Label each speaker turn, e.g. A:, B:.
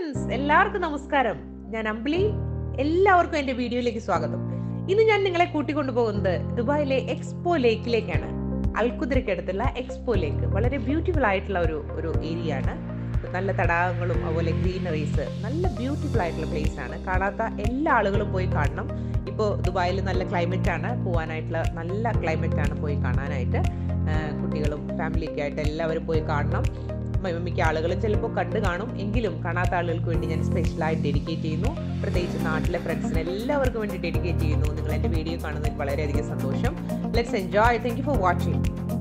A: friends എല്ലാവർക്കും നമസ്കാരം ഞാൻ അമ്പിളി എല്ലാവർക്കും എൻ്റെ വീഡിയോയിലേക്ക് സ്വാഗതം ഇന്ന് ഞാൻ നിങ്ങളെ കൂട്ടിക്കൊണ്ടുപോകുന്നത് ദുബായിലെ എക്സ്പോ ലേക്കിലേക്കാണ് അൽക്കുതിരക്കടുത്തുള്ള എക്സ്പോ ലേക്ക് വളരെ ബ്യൂട്ടിഫുൾ ആയിട്ടുള്ള ഒരു ഒരു ഏരിയ ആണ് നല്ല തടാകങ്ങളും അതുപോലെ ഗ്രീനറീസ് നല്ല ബ്യൂട്ടിഫുൾ ആയിട്ടുള്ള പ്ലേസ് ആണ് കാണാത്ത എല്ലാ ആളുകളും പോയി കാണണം ഇപ്പോൾ ദുബായിൽ നല്ല ക്ലൈമറ്റ് ആണ് പോകാനായിട്ടുള്ള നല്ല ക്ലൈമറ്റ് ആണ് പോയി കാണാനായിട്ട് ആ, കുട്ടികളും ഫാമിലിയൊക്കെ ആയിട്ട് എല്ലാവരും പോയി കാണണം മ- മിക്ക ആളുകളും ചിലപ്പോൾ കണ്ടു കാണും എങ്കിലും കാണാത്ത ആളുകൾക്ക് വേണ്ടി ഞാൻ സ്പെഷ്യലായിട്ട് ഡെഡിക്കേറ്റ് ചെയ്യുന്നു പ്രത്യേകിച്ച് നാട്ടിലെ ഫ്രണ്ട്സിന് എല്ലാവർക്കും വേണ്ടി ഡെഡിക്കേറ്റ് ചെയ്യുന്നു നിങ്ങൾ എൻ്റെ വീഡിയോ കാണുന്നതിൽ വളരെയധികം സന്തോഷം let's enjoy thank you for watching